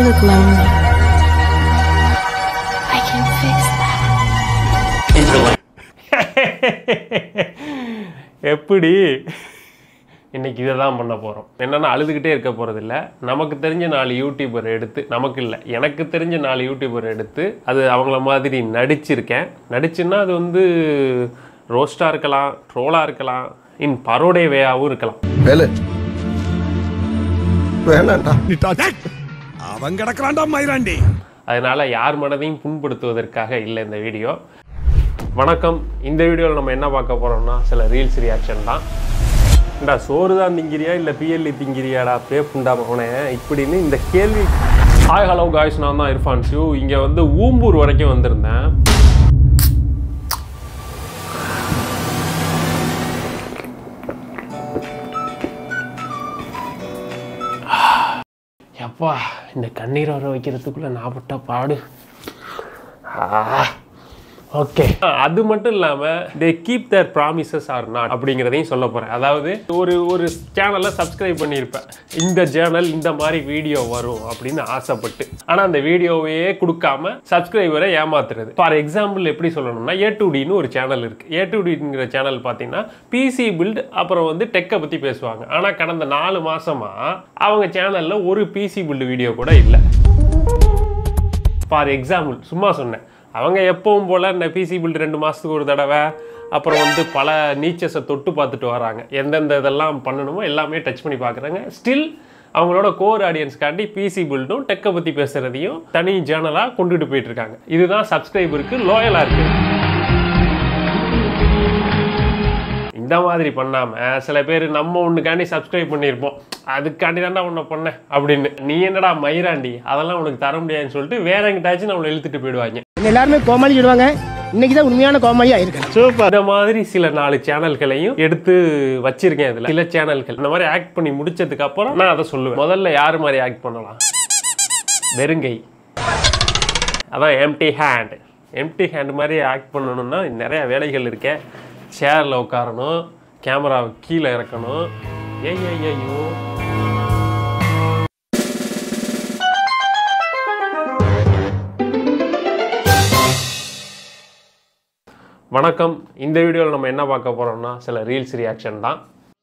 look lonely. I can fix that. எப்படி இன்னைக்கு இதை தான் பண்ண போகிறோம் என்னென்னா அழுதுகிட்டே இருக்க போகிறதில்ல நமக்கு தெரிஞ்ச நாலு யூடியூபர் எடுத்து நமக்கு இல்லை எனக்கு தெரிஞ்ச நாலு யூடியூபர் எடுத்து அது அவங்கள மாதிரி நடிச்சிருக்கேன் நடிச்சுன்னா அது வந்து ரோஸ்டாக இருக்கலாம் ட்ரோலாக இருக்கலாம் இன் பரோடே வேயாகவும் இருக்கலாம் வேலு வேணாண்டா அவன் கிடக்குறான்டா மயிராண்டி அதனால் யார் மனதையும் புண்படுத்துவதற்காக இல்லை இந்த வீடியோ வணக்கம் இந்த வீடியோவில் நம்ம என்ன பார்க்க போகிறோம்னா சில ரீல்ஸ் ரியாக்ஷன் தான் ஏண்டா சோறு தான் திங்கிறியா இல்லை பிஎல்இ திங்கிறியாடா பே புண்டா மகனே இப்படின்னு இந்த கேள்வி ஹாய் ஹலோ காய்ஸ் நான் தான் இர்ஃபான் ஷூ இங்கே வந்து ஊம்பூர் வரைக்கும் வந்திருந்தேன் எப்பா இந்த கண்ணீர் வர வைக்கிறதுக்குள்ள நான் பட்ட பாடு ஓகே அது மட்டும் இல்லாமல் they keep their promises or not அப்படிங்கிறதையும் சொல்ல போகிறேன் அதாவது ஒரு ஒரு சேனலை சப்ஸ்கிரைப் பண்ணியிருப்பேன் இந்த சேனல் இந்த மாதிரி வீடியோ வரும் அப்படின்னு ஆசைப்பட்டு ஆனால் அந்த வீடியோவையே கொடுக்காம சப்ஸ்கிரைபரை ஏமாத்துறது ஃபார் எக்ஸாம்பிள் எப்படி சொல்லணும்னா ஏ டு டின்னு ஒரு சேனல் இருக்குது ஏ டு டிங்கிற சேனல் பார்த்தீங்கன்னா பிசி பில்ட் அப்புறம் வந்து டெக்கை பற்றி பேசுவாங்க ஆனால் கடந்த நாலு மாசமாக அவங்க சேனலில் ஒரு பிசி பில்டு வீடியோ கூட இல்லை ஃபார் எக்ஸாம்பிள் சும்மா சொன்னேன் அவங்க எப்பவும் போல் இந்த பிசி பில்ட் ரெண்டு மாதத்துக்கு ஒரு தடவை அப்புறம் வந்து பல நீச்சஸை தொட்டு பார்த்துட்டு வராங்க எந்தெந்த இதெல்லாம் பண்ணணுமோ எல்லாமே டச் பண்ணி பார்க்குறாங்க ஸ்டில் அவங்களோட கோர் ஆடியன்ஸ்க்காண்டி பிசி பில்டும் டெக்கை பற்றி பேசுகிறதையும் தனி சேனலாக கொண்டுட்டு போயிட்டு இருக்காங்க இதுதான் சப்ஸ்கிரைபருக்கு லோயலாக இருக்குது இந்த மாதிரி பண்ணாமல் சில பேர் நம்ம ஒன்றுக்காண்டி சப்ஸ்கிரைப் பண்ணியிருப்போம் அதுக்காண்டி தான்டா உன்னை பண்ணேன் அப்படின்னு நீ என்னடா மயிராண்டி அதெல்லாம் உனக்கு தர முடியாதுன்னு சொல்லிட்டு வேற எங்கிட்டாச்சும் நம்மளை இழுத்துட்டு போயிடுவாங்க என்ன எல்லாருமே கோமாளி சொல்லுவாங்க இன்னைக்கு தான் உண்மையான கோமாளியா இருக்கேன் சூப்பர் இந்த மாதிரி சில நாலு சேனல்களையும் எடுத்து வச்சிருக்கேன் இதுல சில சேனல்கள் இந்த மாதிரி ஆக்ட் பண்ணி முடிச்சதுக்கு அப்புறம் நான் அதை சொல்லுவேன் முதல்ல யார் மாதிரி ஆக்ட் பண்ணலாம் வெறுங்கை அதான் எம்டி ஹேண்ட் எம்டி ஹேண்ட் மாதிரி ஆக்ட் பண்ணணும்னா நிறைய வேலைகள் இருக்கே சேரில் உட்காரணும் கேமராவை கீழே இறக்கணும் ஏய் ஏய் ஐயோ வணக்கம் இந்த வீடியோவில் நம்ம என்ன பார்க்க போறோம்னா சில ரீல்ஸ் ரியாக்ஷன் தான்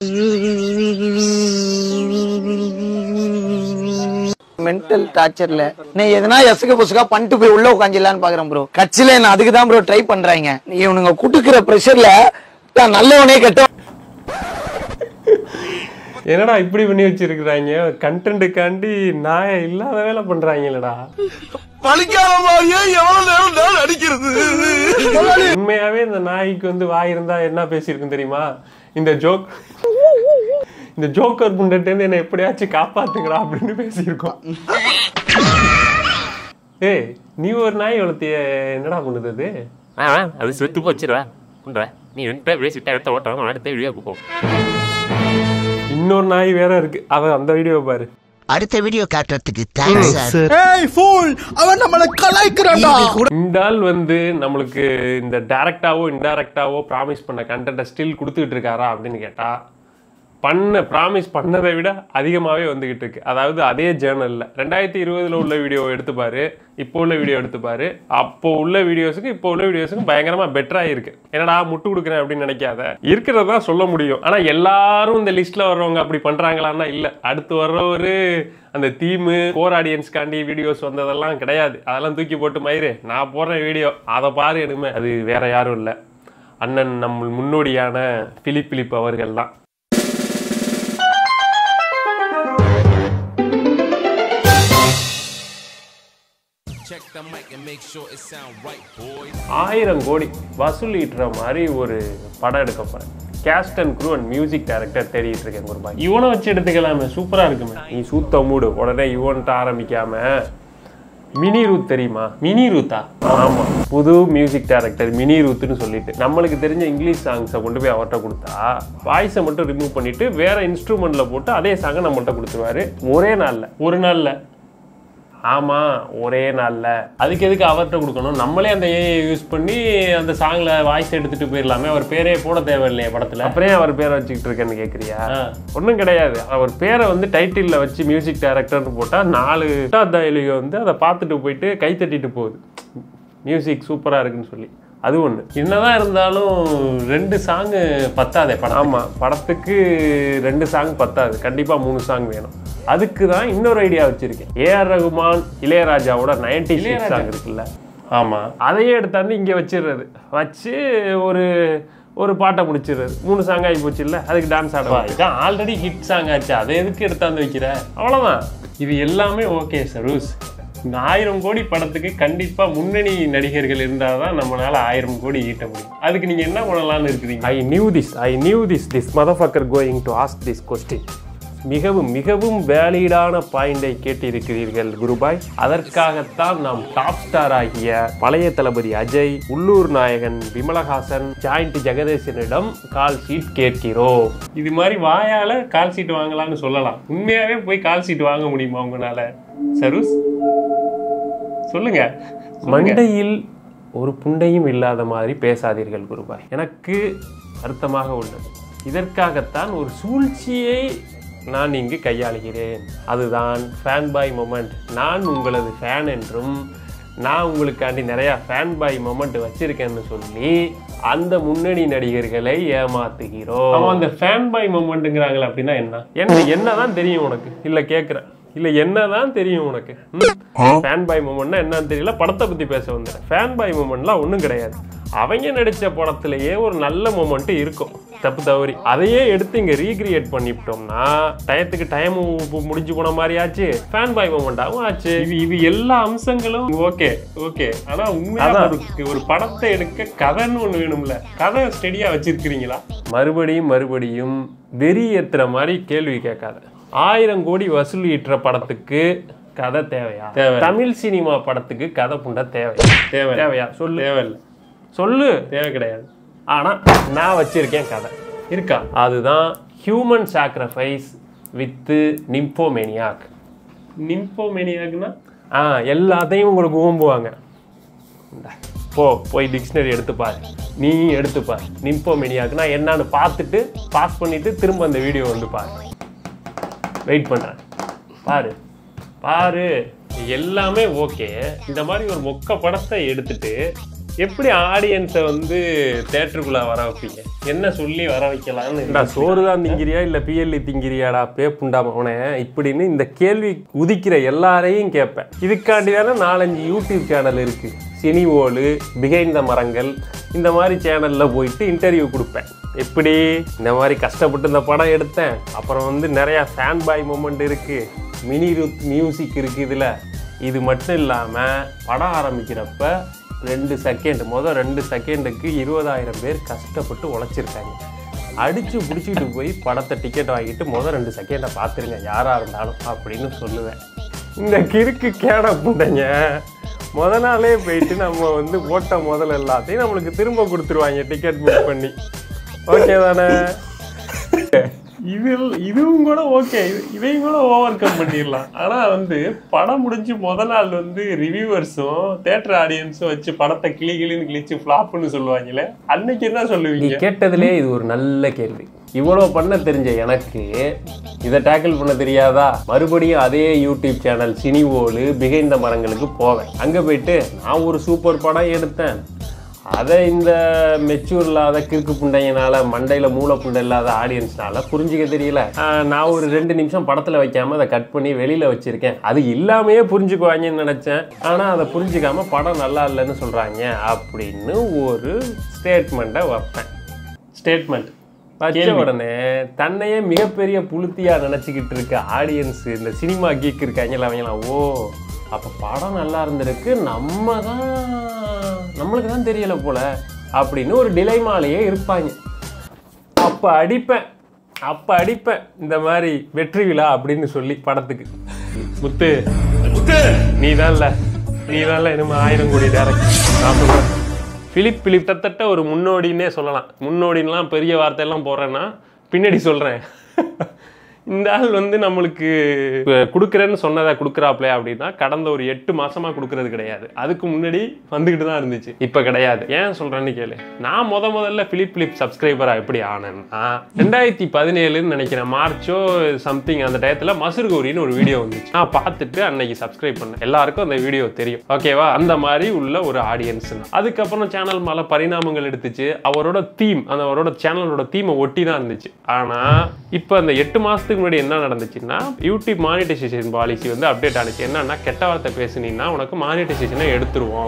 மென்டல் டார்ச்சர்ல நீ எதனா எசுக புசுகா பண்ணிட்டு போய் உள்ள உட்காந்துலான்னு பாக்குறேன் ப்ரோ கட்சியில என்ன அதுக்கு தான் ப்ரோ ட்ரை பண்றாங்க இவனுங்க குடுக்கிற பிரஷர்ல நான் நல்லவனே கெட்ட என்னடா இப்படி பண்ணி வச்சிருக்கிறாங்க கண்டென்ட்டுக்காண்டி நாய இல்லாத வேலை பண்றாங்களேடா பழிக்காமயே எவ்வளவு நேரம் நான் அடிக்கிறது உண்மையாவே இந்த நாய்க்கு வந்து வாய் இருந்தா என்ன பேசியிருக்கும் தெரியுமா இந்த ஜோக் இந்த ஜோக்கர் புண்டட்டேருந்து என்னை எப்படியாச்சும் காப்பாத்துங்கடா அப்படின்னு பேசியிருக்கோம் ஏய் நீ ஒரு நாய் வளர்த்திய என்னடா பண்ணுது அது ஆ ஆ, அது செத்து போச்சுடா பண்ணுறேன் நீ ரெண்டு பேர் பேசிட்டு எடுத்த ஓட்டம் அடுத்த வீடியோ போ இன்னொரு நாய் வேற இருக்கு அவ அந்த வீடியோ பாரு அடுத்த வீடியோ காட்டுறதுக்கு தேங்க்ஸ் சார் ஏய் ஃபூல் அவன் நம்மள கலாய்க்கிறான்டா இந்த ஆள் வந்து நம்மளுக்கு இந்த டைரக்டாவோ இன்டைரக்டாவோ ப்ராமிஸ் பண்ண கண்டென்ட்டை ஸ்டில் கொடுத்துக்கிட்டு இருக்காரா அப்படின்னு கேட்டா பண்ண ப்ராமிஸ் பண்ணதை விட அதிகமாகவே வந்துகிட்டு இருக்கு அதாவது அதே ஜேர்னலில் ரெண்டாயிரத்தி இருபதுல உள்ள வீடியோ எடுத்துப்பாரு இப்போ உள்ள வீடியோ எடுத்துப்பாரு அப்போ உள்ள வீடியோஸுக்கு இப்போ உள்ள வீடியோஸுக்கு பயங்கரமா பெட்டராக இருக்கு என்னடா முட்டு கொடுக்குறேன் அப்படின்னு நினைக்காத இருக்கிறதா சொல்ல முடியும் ஆனா எல்லாரும் இந்த லிஸ்ட்ல வர்றவங்க அப்படி பண்றாங்களான்னா இல்ல அடுத்து வர்றவரு அந்த தீமு கோர் ஆடியன்ஸ்காண்டி வீடியோஸ் வந்ததெல்லாம் கிடையாது அதெல்லாம் தூக்கி போட்டு மயிறு நான் போடுற வீடியோ அதை பாரு எடுமே அது வேற யாரும் இல்லை அண்ணன் நம் முன்னோடியான பிலிப் பிலிப் அவர்கள் தான் ஆயிரம் கோடி வசூல் ஈட்டுற மாதிரி ஒரு படம் எடுக்க போறேன் cast and crew and music director தேடிட்டு இருக்கேன் ஒரு பாய் இவனை வச்சு எடுத்துக்கலாமே சூப்பரா இருக்குமே நீ சூத்த மூடு உடனே இவன்ட்டு ஆரம்பிக்காம மினி ரூத் தெரியுமா மினி ரூத்தா ஆமா புது மியூசிக் டைரக்டர் மினி ரூத்னு சொல்லிட்டு நம்மளுக்கு தெரிஞ்ச இங்கிலீஷ் சாங்ஸை கொண்டு போய் அவர்கிட்ட கொடுத்தா வாய்ஸை மட்டும் ரிமூவ் பண்ணிட்டு வேற இன்ஸ்ட்ருமெண்ட்ல போட்டு அதே சாங்கை நம்மள்ட்ட கொடுத்துருவாரு ஒரே நாள்ல ஒரு நாள்ல ஆமா ஒரே நாள்ல அதுக்கு எதுக்கு அவர்கிட்ட கொடுக்கணும் நம்மளே அந்த ஏஐ யூஸ் பண்ணி அந்த சாங்ல வாய்ஸ் எடுத்துட்டு போயிடலாமே அவர் பேரே போட தேவையில்லையே படத்துல அப்புறம் ஏன் அவர் பேரை வச்சுக்கிட்டு இருக்கேன்னு கேக்குறியா ஒன்றும் கிடையாது அவர் பேரை வந்து டைட்டில்ல வச்சு மியூசிக் டைரக்டர்னு போட்டா நாலு டைலிகோ வந்து அதை பார்த்துட்டு போயிட்டு கை தட்டிட்டு போகுது மியூசிக் சூப்பரா இருக்குன்னு சொல்லி அது ஒன்று என்னதான் இருந்தாலும் ரெண்டு சாங்கு பத்தாதே படம் ஆமாம் படத்துக்கு ரெண்டு சாங் பத்தாது கண்டிப்பாக மூணு சாங் வேணும் அதுக்கு தான் இன்னொரு ஐடியா வச்சுருக்கேன் ஏஆர் ரகுமான் இளையராஜாவோட நைன்டி சிக்ஸ் சாங் இருக்குல்ல ஆமாம் அதையே எடுத்தாந்து இங்கே வச்சிடுறது வச்சு ஒரு ஒரு பாட்டை முடிச்சிடுறது மூணு சாங் ஆகி போச்சு இல்லை அதுக்கு டான்ஸ் ஆடுவா இதான் ஆல்ரெடி ஹிட் சாங் ஆச்சு அதை எதுக்கு எடுத்தாந்து வைக்கிற அவ்வளோதான் இது எல்லாமே ஓகே சரூஸ் இந்த ஆயிரம் கோடி படத்துக்கு கண்டிப்பா முன்னணி நடிகர்கள் இருந்தால் தான் நம்மளால ஆயிரம் கோடி ஈட்ட முடியும் அதுக்கு நீங்க என்ன பண்ணலாம்னு இருக்கிறீங்க I knew this I knew this this motherfucker going to ask this question மிகவும் மிகவும் வேலிடான பாயிண்டை கேட்டிருக்கிறீர்கள் குருபாய் அதற்காகத்தான் நாம் டாப் ஸ்டார் ஆகிய பழைய தளபதி அஜய் உள்ளூர் நாயகன் விமலஹாசன் ஜாயிண்ட் ஜெகதேசனிடம் கால் ஷீட் கேட்கிறோம் இது மாதிரி வாயால கால் ஷீட் வாங்கலாம்னு சொல்லலாம் உண்மையாவே போய் கால் ஷீட் வாங்க முடியுமா உங்களால சருஸ் சொல்லுங்க மண்டையில் ஒரு புண்டையும் இல்லாத மாதிரி பேசாதீர்கள் குருபாய் எனக்கு வருத்தமாக உள்ளது இதற்காகத்தான் ஒரு சூழ்ச்சியை நான் இங்கு கையாளுகிறேன் அதுதான் ஃபேன் பாய் மொமெண்ட் நான் உங்களது ஃபேன் என்றும் நான் உங்களுக்காண்டி நிறையா ஃபேன் பாய் மொமெண்ட் வச்சிருக்கேன்னு சொல்லி அந்த முன்னணி நடிகர்களை ஏமாத்துகிறோம் அவன் அந்த ஃபேன் பாய் மொமெண்ட்டுங்கிறாங்களே அப்படின்னா என்ன என்ன என்னதான் தெரியும் உனக்கு இல்லை கேட்குறேன் இல்லை என்னதான் தெரியும் உனக்கு ஃபேன் பாய் மூமெண்ட்னா என்னன்னு தெரியல படத்தை பற்றி பேச வந்தேன் ஃபேன் பாய் மூமெண்ட்லாம் ஒன்றும் கிடையாது அவங்க நடித்த படத்துலயே ஒரு நல்ல மூமெண்ட் இருக்கும் தப்பு தவறி அதையே எடுத்து இங்கே ரீக்ரியேட் பண்ணிவிட்டோம்னா டயத்துக்கு டைம் முடிஞ்சு போன மாதிரி ஆச்சு ஃபேன் பாய் மூமெண்ட்டாகவும் ஆச்சு இது இது எல்லா அம்சங்களும் ஓகே ஓகே ஆனால் உண்மையாக ஒரு ஒரு படத்தை எடுக்க கதைன்னு ஒன்று வேணும்ல கதை ஸ்டெடியாக வச்சிருக்கிறீங்களா மறுபடியும் மறுபடியும் வெறி ஏத்துற மாதிரி கேள்வி கேட்காத ஆயிரம் கோடி வசூல் ஈட்டுற படத்துக்கு கதை தேவையா தேவை தமிழ் சினிமா படத்துக்கு கதை புண்டை தேவை தேவை தேவையா சொல்லு தேவையில்லை சொல்லு தேவை கிடையாது ஆனா நான் வச்சிருக்கேன் கதை இருக்கா அதுதான் ஹியூமன் சாக்ரிஃபைஸ் வித்து நிம்போமேனியாக் நிம்போமேனியாக்னா ஆ எல்லாத்தையும் உங்களுக்கு ஓம்புவாங்க இந்தா, போ போய் டிக்ஷனரி எடுத்து பாரு நீ எடுத்து பாரு நிம்போமேனியாக்னா என்னன்னு பார்த்துட்டு பாஸ் பண்ணிட்டு திரும்ப அந்த வீடியோ வந்து பாரு வெயிட் பண்ணுறேன் பாரு பாரு எல்லாமே ஓகே இந்த மாதிரி ஒரு மொக்க படத்தை எடுத்துட்டு எப்படி ஆடியன்ஸை வந்து தேட்டருக்குள்ள வர வைப்பீங்க என்ன சொல்லி வர வைக்கலாம்னு சோறு தான் திங்கிறியா இல்லை பிஎல்இ திங்கிறியாடா பே புண்டாமவனே இப்படின்னு இந்த கேள்வி உதிக்கிற எல்லாரையும் கேட்பேன் இதுக்காண்டி தானே நாலஞ்சு யூடியூப் சேனல் இருக்கு சினிவோலு பிகைண்ட் த மரங்கள் இந்த மாதிரி சேனலில் போயிட்டு இன்டர்வியூ கொடுப்பேன் எப்படி இந்த மாதிரி கஷ்டப்பட்டு இந்த படம் எடுத்தேன் அப்புறம் வந்து நிறையா ஃபேன் பாய் மூமெண்ட் இருக்குது மினி ருத் மியூசிக் இருக்குது இதில் இது மட்டும் இல்லாமல் படம் ஆரம்பிக்கிறப்ப ரெண்டு செகண்ட் மொதல் ரெண்டு செகண்டுக்கு இருபதாயிரம் பேர் கஷ்டப்பட்டு உழைச்சிருக்காங்க அடித்து பிடிச்சிக்கிட்டு போய் படத்தை டிக்கெட் வாங்கிட்டு மொதல் ரெண்டு செகண்டை பார்த்துருங்க யாராக இருந்தாலும் அப்படின்னு சொல்லுவேன் இந்த கிறுக்கு கேட புண்டைங்க முத நாளே போயிட்டு நம்ம வந்து போட்ட முதல் எல்லாத்தையும் நம்மளுக்கு திரும்ப கொடுத்துருவாங்க டிக்கெட் புக் பண்ணி ஓகே தானே இதில் இதுவும் கூட ஓகே இதையும் கூட ஓவர் கம் பண்ணிடலாம் ஆனா வந்து படம் முடிஞ்சு முத நாள் வந்து ரிவ்யூவர்ஸும் தேட்டர் ஆடியன்ஸும் வச்சு படத்தை கிளி கிளின்னு கிழிச்சு ஃப்ளாப்னு சொல்லுவாங்களே அன்னைக்கு என்ன சொல்லுவீங்க கேட்டதுலே இது ஒரு நல்ல கேள்வி இவ்வளோ பண்ண தெரிஞ்ச எனக்கு இதை டேக்கிள் பண்ண தெரியாதா மறுபடியும் அதே யூடியூப் சேனல் சினிவோலு பிகைந்த மரங்களுக்கு போவேன் அங்கே போயிட்டு நான் ஒரு சூப்பர் படம் எடுத்தேன் அதை இந்த மெச்சூர் இல்லாத கிறுக்கு புண்டையனால மண்டையில் மூளை புண்டை இல்லாத ஆடியன்ஸ்னால புரிஞ்சிக்க தெரியல ஆஹ் நான் ஒரு ரெண்டு நிமிஷம் படத்தில் வைக்காம அதை கட் பண்ணி வெளியில் வச்சிருக்கேன் அது இல்லாமையே புரிஞ்சுக்குவாங்கன்னு நினச்சேன் ஆனால் அதை புரிஞ்சுக்காம படம் நல்லா இல்லைன்னு சொல்கிறாங்க அப்படின்னு ஒரு ஸ்டேட்மெண்ட்டை வைப்பேன் ஸ்டேட்மெண்ட் வச்ச உடனே தன்னையே மிகப்பெரிய புளுத்தியா நினச்சிக்கிட்டு இருக்க ஆடியன்ஸ் இந்த சினிமா கீக் இருக்காங்கல்ல அவங்களாம் ஓ அப்போ படம் நல்லா இருந்திருக்கு நம்ம தான் நம்மளுக்கு தான் தெரியல போல அப்படின்னு ஒரு டிலைமாலேயே இருப்பாங்க அப்போ அடிப்பேன் அப்போ அடிப்பேன் இந்த மாதிரி வெற்றி விழா அப்படின்னு சொல்லி படத்துக்கு முத்து முத்து நீ தான்ல நீ தான்ல இனிமே ஆயிரம் கோடி டேரக்ட் நான் சொல்றேன் பிலிப் பிலிப் தத்தட்ட ஒரு முன்னோடின்னே சொல்லலாம் முன்னோடின்லாம் பெரிய வார்த்தையெல்லாம் போடுறேன்னா பின்னாடி சொல்கிறேன் இந்த ஆள் வந்து நம்மளுக்கு அஹ், கொடுக்குறேன்னு சொன்னதை கொடுக்குறாப்ல அப்படின்னா கடந்த ஒரு எட்டு மாசமா கொடுக்கறது கிடையாது அதுக்கு முன்னாடி வந்துகிட்டு தான் இருந்துச்சு இப்போ கிடையாது ஏன் சொல்றேன்னு கேளு நான் முத முதல்ல பிலிப் பிலிப் சப்ஸ்கிரைபரா எப்படி ஆனேன்னா ரெண்டாயிரத்தி பதினேழுன்னு நினைக்கிறேன் மார்ச்சோ சம்திங் அந்த டயத்துல மசூர் கௌரின்னு ஒரு வீடியோ வந்துச்சு நான் பார்த்துட்டு அன்னைக்கு சப்ஸ்கிரைப் பண்ணேன் எல்லாருக்கும் அந்த வீடியோ தெரியும் ஓகேவா அந்த மாதிரி உள்ள ஒரு ஆடியன்ஸ் அதுக்கப்புறம் சேனல் மேல பரிணாமங்கள் எடுத்துச்சு அவரோட தீம் அந்த அவரோட சேனலோட தீமை ஒட்டி தான் இருந்துச்சு ஆனா இப்போ அந்த எட்டு மாசத்துக்கு முன்னாடி என்ன நடந்துச்சுன்னா யூடியூப் மானிட்டைசேஷன் பாலிசி வந்து அப்டேட் ஆனிச்சு என்னன்னா கெட்ட வார்த்தை பேசுனீங்கன்னா உனக்கு மானிட்டைசேஷனை எடுத்துருவோம்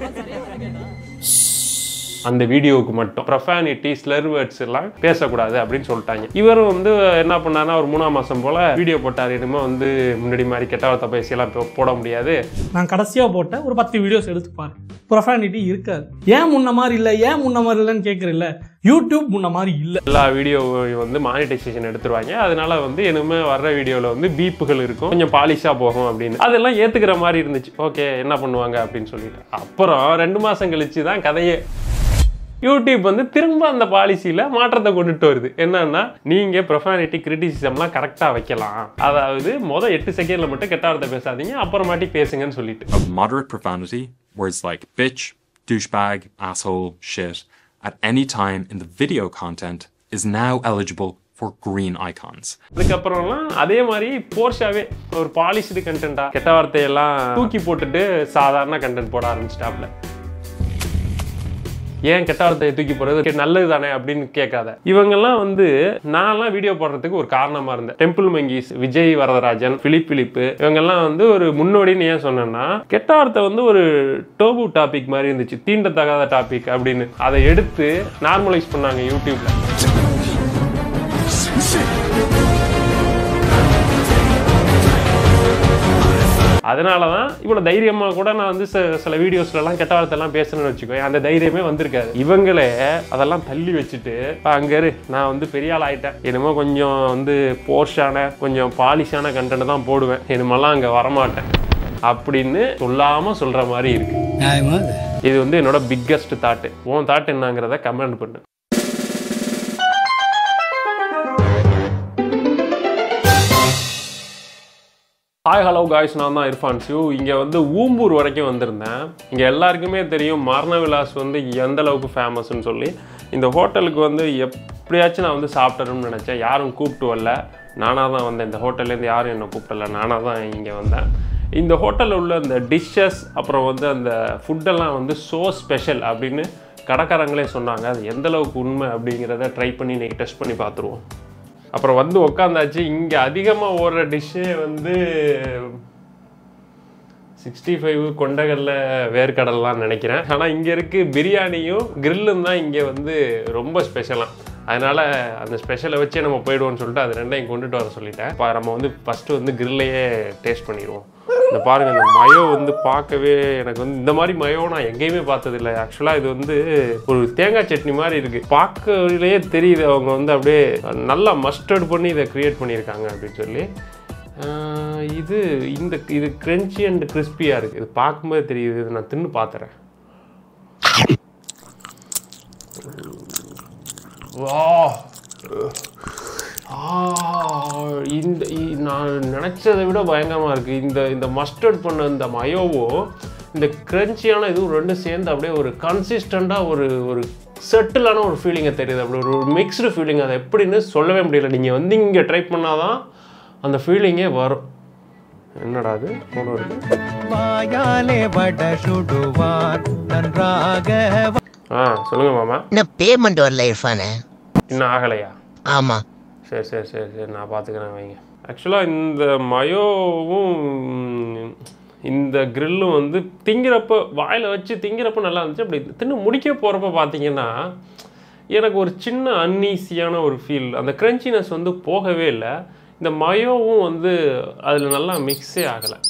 அந்த வீடியோவுக்கு மட்டும் ப்ரொஃபானிட்டி ஸ்லர் வேர்ட்ஸ் எல்லாம் பேசக்கூடாது அப்படின்னு சொல்லிட்டாங்க இவரும் வந்து என்ன பண்ணாருன்னா ஒரு மூணாம் மாசம் போல வீடியோ போட்டார் இனிமே வந்து முன்னாடி மாதிரி கெட்ட வார்த்தை பேசியெல்லாம் போ- போட முடியாது நான் கடைசியாக போட்ட ஒரு பத்து வீடியோஸ் எடுத்து பாரு ப்ரொஃபானிட்டி இருக்காது ஏன் முன்ன மாதிரி இல்லை ஏன் முன்ன மாதிரி இல்லைன்னு கேட்குறீல்ல யூடியூப் முன்ன மாதிரி இல்லை எல்லா வீடியோவையும் வந்து மானிட்டைசேஷன் எடுத்துருவாங்க அதனால வந்து இனிமே வர்ற வீடியோவில் வந்து பீப்புகள் இருக்கும் கொஞ்சம் பாலிஷாக போகும் அப்படின்னு அதெல்லாம் ஏற்றுக்கிற மாதிரி இருந்துச்சு ஓகே என்ன பண்ணுவாங்க அப்படின்னு சொல்லிட்டு அப்புறம் ரெண்டு மாதம் கழிச்சு தான் கதையே யூடியூப் வந்து திரும்ப அந்த பாலிசியில் மாற்றத்தை கொண்டுட்டு வருது என்னன்னா நீங்கள் ப்ரொஃபானிட்டி கிரிட்டிசிசம்லாம் கரெக்டாக வைக்கலாம் அதாவது மொதல் எட்டு செகண்டில் மட்டும் கெட்ட வார்த்தை பேசாதீங்க அப்புறமாட்டி பேசுங்கன்னு சொல்லிட்டு of moderate profanity, words like bitch, douchebag, asshole, shit, at any time in the video content is now eligible for green icons. அதுக்கப்புறம்லாம் அதே மாதிரி போர்ஷாவே ஒரு பாலிஷ்டு கண்டென்ட்டா கெட்ட வார்த்தையெல்லாம் தூக்கி போட்டுட்டு சாதாரண கண்டென்ட் போட ஆரம்பிச்சிட்டாப்ல ஏன் கெட்ட வார்த்தையை தூக்கி போடுறது நல்லது தானே அப்படின்னு கேட்காத இவங்கெல்லாம் வந்து நான்லாம் வீடியோ போடுறதுக்கு ஒரு காரணமா இருந்தேன் temple monkeys Vijay Varadarajan Philip Philip இவங்கெல்லாம் வந்து ஒரு முன்னோடின்னு ஏன் சொன்னேன்னா கெட்ட வார்த்தை வந்து ஒரு டோபு டாபிக் மாதிரி இருந்துச்சு தீண்டத்தகாத டாபிக் அப்படின்னு அதை எடுத்து நார்மலைஸ் பண்ணாங்க யூடியூப்ல அதனால தான் இவ்வளோ தைரியமாக கூட நான் வந்து சில சில வீடியோஸ்லலாம் கெட்ட வார்த்தைலாம் பேசணும்னு வச்சுக்கோ அந்த தைரியமே வந்திருக்காது இவங்களே அதெல்லாம் தள்ளி வச்சுட்டு அங்கே இரு நான் வந்து பெரிய ஆள் ஆயிட்டேன் என்னமோ கொஞ்சம் வந்து போர்ஷான கொஞ்சம் பாலிஷான கண்டென்ட் தான் போடுவேன் இனிமேலாம் அங்கே வரமாட்டேன் அப்படின்னு சொல்லாம சொல்ற மாதிரி இருக்கு இது வந்து என்னோட பிக்கஸ்ட் தாட்டு உன் தாட் என்னங்கிறத கமெண்ட் பண்ணு ஹாய் ஹலோ காய்ஸ் நான் தான் இர்ஃபான் சிவ் இங்கே வந்து ஊம்பூர் வரைக்கும் வந்திருந்தேன் இங்கே எல்லாருக்குமே தெரியும் மரண விலாஸ் வந்து எந்த அளவுக்கு ஃபேமஸ்ன்னு சொல்லி இந்த ஹோட்டலுக்கு வந்து எப்படியாச்சும் நான் வந்து சாப்பிடணும்னு நினச்சேன் யாரும் கூப்பிட்டு வரல நானாக தான் வந்தேன் இந்த ஹோட்டல்லேருந்து யாரும் என்னை கூப்பிடல நானாக தான் இங்கே வந்தேன் இந்த ஹோட்டலில் உள்ள அந்த டிஷ்ஷஸ் அப்புறம் வந்து அந்த ஃபுட்டெல்லாம் வந்து ஸோ ஸ்பெஷல் அப்படின்னு கடைக்காரங்களே சொன்னாங்க அது எந்த அளவுக்கு உண்மை அப்படிங்கிறத ட்ரை பண்ணி இன்னைக்கு டெஸ்ட் பண்ணி பார்த்துருவோம் அப்புறம் வந்து உக்காந்தாச்சு இங்கே அதிகமாக ஓடுற டிஷ்ஷே வந்து சிக்ஸ்டி ஃபைவ் கொண்டகடல வேர்க்கடலாம் நினைக்கிறேன் ஆனால் இங்கே இருக்கு பிரியாணியும் கிரில்லும் தான் இங்கே வந்து ரொம்ப ஸ்பெஷலாக அதனால் அந்த ஸ்பெஷலை வச்சே நம்ம போயிடுவோம்னு சொல்லிட்டு அது ரெண்டையும் கொண்டுட்டு வர சொல்லிட்டேன் இப்போ நம்ம வந்து ஃபஸ்ட்டு வந்து கிரில்லையே டேஸ்ட் பண்ணிடுவோம் இந்த பாருங்க இந்த மயோ வந்து பார்க்கவே எனக்கு வந்து இந்த மாதிரி மயோ நான் எங்கேயுமே பார்த்ததில்ல ஆக்சுவலாக இது வந்து ஒரு தேங்காய் சட்னி மாதிரி இருக்கு பார்க்கறதுலயே தெரியுது அவங்க வந்து அப்படியே நல்லா மஸ்டர்ட் பண்ணி இதை கிரியேட் பண்ணியிருக்காங்க அப்படின்னு சொல்லி ஆஹ் இது இந்த இது கிரன்ச்சி அண்ட் கிறிஸ்பியாக இருக்குது இது பார்க்கும்போது தெரியுது இது நான் தின்னு பார்த்துறேன் வா ஆ, இந்த இ- நான் நினச்சதை விட பயங்கரமாக இருக்குது இந்த இந்த மஸ்டர்ட் பண்ண இந்த மயோவும் இந்த கிரன்ச்சியான இதுவும் ரெண்டும் சேர்ந்து அப்படியே ஒரு கன்சிஸ்டண்ட்டாக ஒரு ஒரு செட்டிலான ஒரு ஃபீலிங்கை தெரியுது அப்படி ஒரு மிக்ஸ்டு ஃபீலிங் அதை எப்படின்னு சொல்லவே முடியல நீங்கள் வந்து இங்கே ட்ரை பண்ணாதான் அந்த ஃபீலிங்கே வரும் என்னடா அது ஃபோன் வருது வாயாலே வட சுடுவார் நன்றாக ஆ சொல்லுங்கள் மாமா இன்னும் பேமெண்ட் வரல இர்ஃபானு இன்னும் ஆகலையா ஆமா சரி சரி சரி சரி நான் பார்த்துக்கிறேன் வைங்க ஆக்சுவலாக இந்த மயோவும் இந்த கிரில்லும் வந்து திங்கிறப்ப வாயில் வச்சு திங்கிறப்ப நல்லா இருந்துச்சு அப்படி தின்னு முடிக்க போகிறப்ப பார்த்தீங்கன்னா எனக்கு ஒரு சின்ன அன்ஈஸியான ஒரு ஃபீல் அந்த க்ரன்ச்சினஸ் வந்து போகவே இல்லை இந்த மயோவும் வந்து அதில் நல்லா மிக்ஸே ஆகலை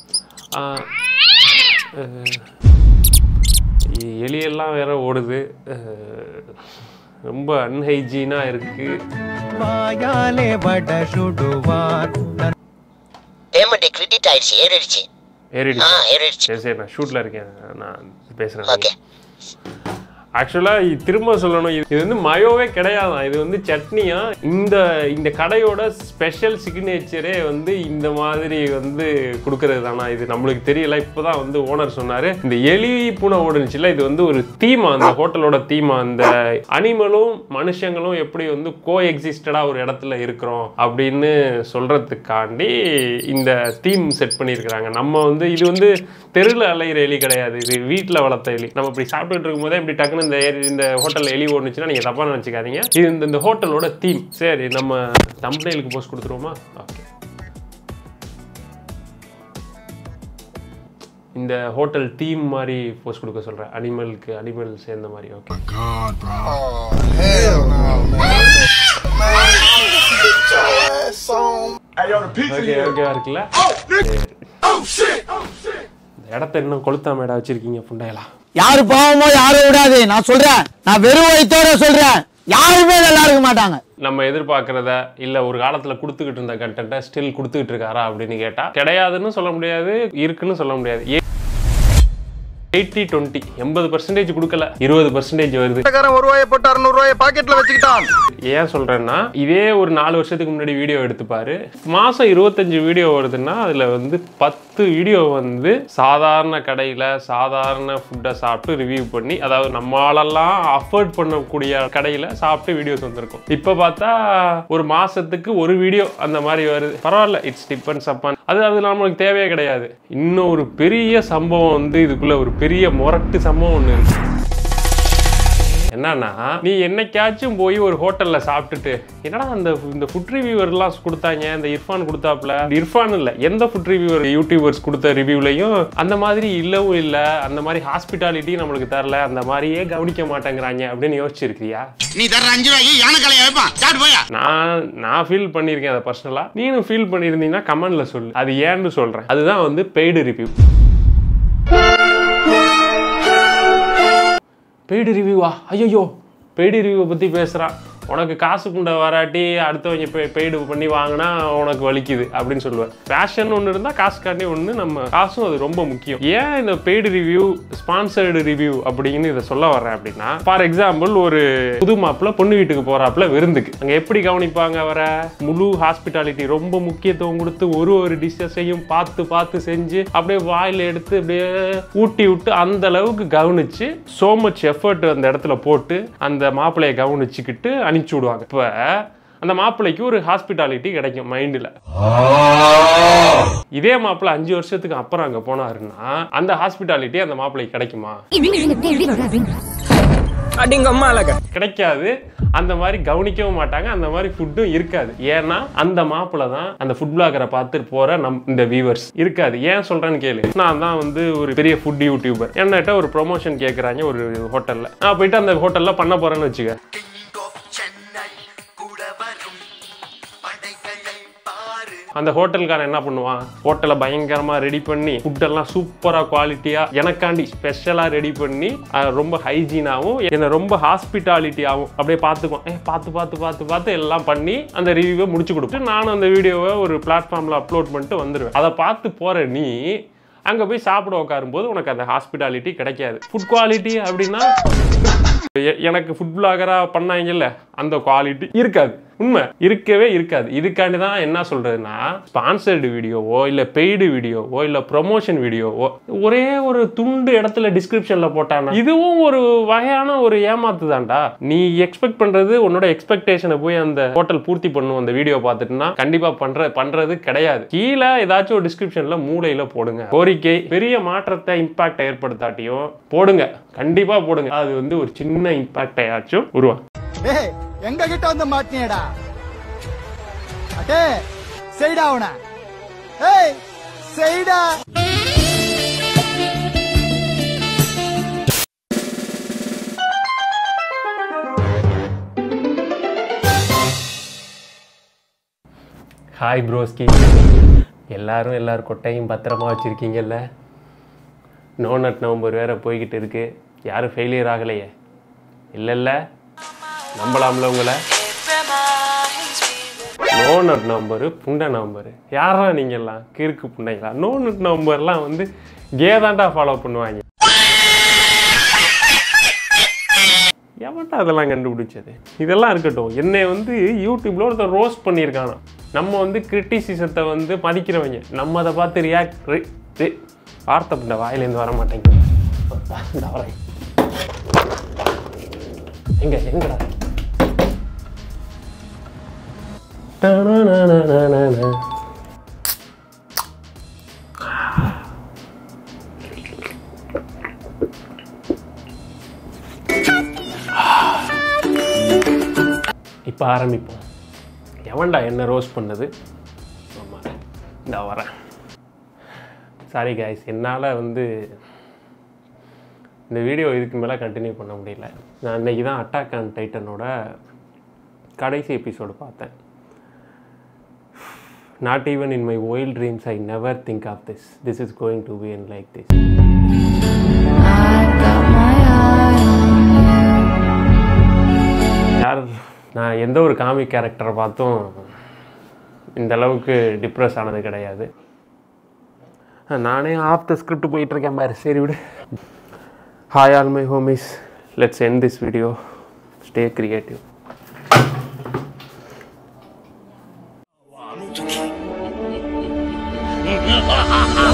எலியெல்லாம் வேற ஓடுது அஹ், ரொம்ப அன்ஹைஜீனாக இருக்குது வாயாலே வட சுடுவார் பேமெண்ட் கிரெடிட் ஆயிடுச்சு ஏறிடுச்சு ஏறிடுச்சு ஆ ஏறிடுச்சு சரி சரி நான் ஷூட்டில் இருக்கேன் நான் பேசுகிறேன் ஓகே ஆக்சுவலாக திரும்ப சொல்லணும் இது இது வந்து மயோவே கிடையாதான் இது வந்து சட்னியா இந்த இந்த கடையோட ஸ்பெஷல் சிக்னேச்சரே வந்து இந்த மாதிரி வந்து கொடுக்கறது தானா இது நம்மளுக்கு தெரியல இப்போதான் வந்து ஓனர் சொன்னாரு இந்த எலி பூனை ஓடுனுச்சுல இது வந்து ஒரு தீமா அந்த ஹோட்டலோட தீமா அந்த அனிமலும் மனுஷங்களும் எப்படி வந்து கோ எக்ஸிஸ்டடா ஒரு இடத்துல இருக்கிறோம் அப்படின்னு சொல்றதுக்காண்டி இந்த தீம் செட் பண்ணியிருக்கிறாங்க நம்ம வந்து இது வந்து தெருவில் அலையிற எலி கிடையாது இது வீட்டில் வளர்த்த எலி நம்ம இப்படி சாப்பிட்டுட்டு இருக்கும்போதே இப்படி டக்குன்னு இந்த ஏரி- இந்த ஹோட்டலில் எலி ஓடுனுச்சுன்னா நீங்கள் தப்பாக நினச்சிக்காதீங்க இது இந்த இந்த ஹோட்டலோட தீம் சரி நம்ம தம்பனைலுக்கு போஸ்ட் கொடுத்துருவோமா ஓகே இந்த ஹோட்டல் தீம் மாதிரி போஸ்ட் கொடுக்க சொல்கிறேன் அனிமலுக்கு அனிமல் சேர்ந்த மாதிரி ஓகே ஓகே ஓகேவா இருக்குல்ல சரி. இந்த இடத்த இன்னும் கொளுத்தாம இடம் வச்சிருக்கீங்க புண்டையலா யாரு பாவமோ யாரும் விடாது நான் சொல்றேன் நான் வெறும் வயித்தோட சொல்றேன் யாருமே நல்லா இருக்க மாட்டாங்க நம்ம எதிர்பார்க்கறத இல்ல ஒரு காலத்துல கொடுத்துக்கிட்டு இருந்த கண்டென்ட்டை ஸ்டில் கொடுத்துக்கிட்டு இருக்காரா அப்படின்னு கேட்டா கிடையாதுன்னு சொல்ல முடியாது இருக்குன்னு சொல்ல முடியாது எயிட்டி டுவெண்ட்டி எண்பது பர்சன்டேஜ் கொடுக்கல இருபது பர்சன்டேஜ் வருது ஒரு ரூபாயை போட்டு அறுநூறு ரூபாயை பாக்கெட்ல வச்சுக்கிட்டான் ஏன் சொல்றேன்னா இதே ஒரு நாலு வருஷத்துக்கு முன்னாடி வீடியோ எடுத்துப்பாரு மாசம் இருபத்தஞ்சு வீடியோ வருதுன்னா அதுல வந்து பத்து வீடியோ வந்து சாதாரண கடையில சாதாரண ஃபுட்டை சாப்பிட்டு ரிவ்யூ பண்ணி அதாவது நம்மளாலாம் அஃபோர்ட் பண்ணக்கூடிய கடையில சாப்பிட்டு வீடியோஸ் வந்திருக்கும் இப்போ பார்த்தா ஒரு மாசத்துக்கு ஒரு வீடியோ அந்த மாதிரி வருது பரவாயில்ல இட்ஸ் டிபெண்ட்ஸ் அப்பான் அது அது நம்மளுக்கு தேவையே கிடையாது இன்னும் ஒரு பெரிய சம்பவம் வந்து இதுக்குள்ள ஒரு பெரிய முரட்டு சம்பவம் ஒன்று இருக்கு என்னன்னா நீ என்னைக்காச்சும் போய் ஒரு ஹோட்டல்ல சாப்பிட்டுட்டு என்னடா அந்த இந்த ஃபுட் ரிவ்யூவர்லாம் கொடுத்தாங்க இந்த இர்ஃபான் கொடுத்தாப்புல இர்ஃபான் இல்ல எந்த ஃபுட் ரிவ்யூவர் யூடியூபர்ஸ் கொடுத்த ரிவ்யூலையும் அந்த மாதிரி இல்லவும் இல்ல அந்த மாதிரி ஹாஸ்பிட்டாலிட்டி நம்மளுக்கு தரல அந்த மாதிரியே கவனிக்க மாட்டேங்கிறாங்க அப்படின்னு யோசிச்சிருக்கியா நீ தர்ற அஞ்சு ரூபாய்க்கு யானை கலையை வைப்பான் சாப்பிட்டு போயா நான் நான் ஃபீல் பண்ணியிருக்கேன் அதை பர்சனலா நீனும் ஃபீல் பண்ணியிருந்தீங்கன்னா கமெண்ட்ல சொல்லு அது ஏன்னு சொல்றேன் அதுதான் வந்து பெய்டு ரிவ்யூ பெய்டு ரிவ்யூவா ஐயோ பெய்டு ரிவ்யூவை பற்றி பேசுகிறான் உனக்கு காசு குண்டை வராட்டி அடுத்தவங்க பெ பெய்டு பண்ணி வாங்கினா உனக்கு வலிக்குது அப்படின்னு சொல்லுவேன் ஃபேஷன் ஒன்று இருந்தால் காசுக்காண்டி ஒன்று நம்ம காசும் அது ரொம்ப முக்கியம் ஏன் இந்த பெய்டு ரிவ்யூ ஸ்பான்சர்டு ரிவ்யூ அப்படின்னு இதை சொல்ல வரேன் அப்படின்னா ஃபார் எக்ஸாம்பிள் ஒரு புது மாப்பிள்ள பொண்ணு வீட்டுக்கு போகிறாப்புல விருந்துக்கு அங்கே எப்படி கவனிப்பாங்க வர முழு ஹாஸ்பிட்டாலிட்டி ரொம்ப முக்கியத்துவம் கொடுத்து ஒரு ஒரு டிஷ்ஷஸையும் பார்த்து பார்த்து செஞ்சு அப்படியே வாயில் எடுத்து அப்படியே ஊட்டி விட்டு அந்த அளவுக்கு கவனிச்சு so much எஃபர்ட் அந்த இடத்துல போட்டு அந்த மாப்பிள்ளையை கவனிச்சுக்கிட்டு அனுப்பிச்சி விடுவாங்க இப்போ அந்த மாப்பிள்ளைக்கு ஒரு ஹாஸ்பிட்டாலிட்டி கிடைக்கும் மைண்டில் இதே மாப்பிள்ளை அஞ்சு வருஷத்துக்கு அப்புறம் அங்கே போனாருன்னா அந்த ஹாஸ்பிட்டாலிட்டி அந்த மாப்பிள்ளைக்கு கிடைக்குமா கிடைக்காது அந்த மாதிரி கவனிக்கவும் மாட்டாங்க அந்த மாதிரி ஃபுட்டும் இருக்காது ஏன்னா அந்த மாப்பிள்ளை தான் அந்த ஃபுட் பிளாகரை பார்த்து போற நம் இந்த வியூவர்ஸ் இருக்காது ஏன் சொல்றேன்னு கேளு நான் தான் வந்து ஒரு பெரிய ஃபுட் யூடியூபர் என்கிட்ட ஒரு ப்ரொமோஷன் கேட்குறாங்க ஒரு ஹோட்டல்ல நான் போயிட்டு அந்த ஹோட்டல்ல பண்ண போறேன்னு வச்சுக்க அந்த ஹோட்டல்காரன் என்ன பண்ணுவான் ஹோட்டலை பயங்கரமா ரெடி பண்ணி ஃபுட்டெல்லாம் சூப்பரா குவாலிட்டியா எனக்காண்டி ஸ்பெஷலா ரெடி பண்ணி அஹ், ரொம்ப ஹைஜீனாவும் என்னை ரொம்ப ஹாஸ்பிட்டாலிட்டியாகவும் அப்படியே பார்த்துக்குவோம் ஏ பார்த்து பார்த்து பார்த்து பார்த்து எல்லாம் பண்ணி அந்த ரிவ்யூவை முடிச்சு கொடுத்து நானும் அந்த வீடியோவை ஒரு பிளாட்ஃபார்ம்ல அப்லோட் பண்ணிட்டு வந்துடுவேன் அதை பார்த்து போற நீ அங்க போய் சாப்பிட உட்காரும்போது உனக்கு அந்த ஹாஸ்பிட்டாலிட்டி கிடைக்காது ஃபுட் குவாலிட்டி அப்படின்னா எ- எனக்கு ஃபுட் பிளாகரா பண்ணாங்கல்ல அந்த குவாலிட்டி இருக்காது உண்மை இருக்கவே இருக்காது இதுக்காண்டி தான் என்ன சொல்றதுன்னா ஸ்பான்சர்டு வீடியோவோ இல்ல பெய்டு வீடியோவோ இல்ல ப்ரொமோஷன் வீடியோவோ ஒரே ஒரு துண்டு இடத்துல டிஸ்கிரிப்ஷன்ல போட்டானா இதுவும் ஒரு வகையான ஒரு ஏமாத்து தான்டா நீ எக்ஸ்பெக்ட் பண்றது உன்னோட எக்ஸ்பெக்டேஷனை போய் அந்த ஹோட்டல் பூர்த்தி பண்ணும் அந்த வீடியோ பார்த்துட்டுனா கண்டிப்பா பண்ற பண்றது கிடையாது கீழே ஏதாச்சும் ஒரு டிஸ்கிரிப்ஷன்ல மூலையில போடுங்க கோரிக்கை பெரிய மாற்றத்தை இம்பாக்ட் ஏற்படுத்தாட்டியும் போடுங்க கண்டிப்பா போடுங்க அது வந்து ஒரு சின்ன இம்பாக்ட் ஆச்சும் உருவா ஏய் எங்க கிட்ட வந்து மாட்டினேடா அடே செய்டா அவன ஏய் செய்டா ஹாய் ப்ரோஸ்கி எல்லாரும் எல்லார் கொட்டையும் பத்திரமா வச்சுருக்கீங்கல்ல நோ நட் நவம்பர் வேற போய்கிட்டு இருக்கு யாரும் ஃபெயிலியர் ஆகலையே இல்லைல்ல நம்பலாம்ல உங்களை நோ நட் நம்பரு புண்டை நம்பரு யாரா நீங்கெல்லாம் கிறுக்கு புண்டைங்களா நோ நட் நம்பர்லாம் வந்து கேதாண்டா ஃபாலோ பண்ணுவாங்க எவன்டா அதெல்லாம் கண்டுபிடிச்சது இதெல்லாம் இருக்கட்டும் என்னை வந்து யூடியூப்ல ஒருத்தர் ரோஸ்ட் பண்ணியிருக்கானா நம்ம வந்து கிரிட்டிசிசத்தை வந்து மதிக்கிறவங்க நம்ம அதை பார்த்து ரியாக்ட் வார்த்தை இந்த வாயிலேருந்து வர மாட்டேங்குது இந்த வரேன் எங்க எங்கடா டனனனனனன. இப்போ ஆரம்பிப்போம் எவன்டா என்ன ரோஸ் பண்ணது ஆமாம் இந்த வரேன் சாரி guys என்னால் வந்து இந்த வீடியோ இதுக்கு மேலே கண்டினியூ பண்ண முடியல நான் இன்னைக்கு தான் அட்டாக் ஆன் டைட்டனோட கடைசி எபிசோடு பார்த்தேன் not even in my wild dreams I never think of this this is going to be in like this யார் நான் எந்த ஒரு காமிக் கேரக்டரை பார்த்தும் இந்த அளவுக்கு டிப்ரெஸ் ஆனது கிடையாது நானே ஆஃப் த ஸ்கிரிப்ட் போயிட்டுருக்கேன் பாரு சரி விடு hi all my homies let's end this video stay creative Ha ha ha!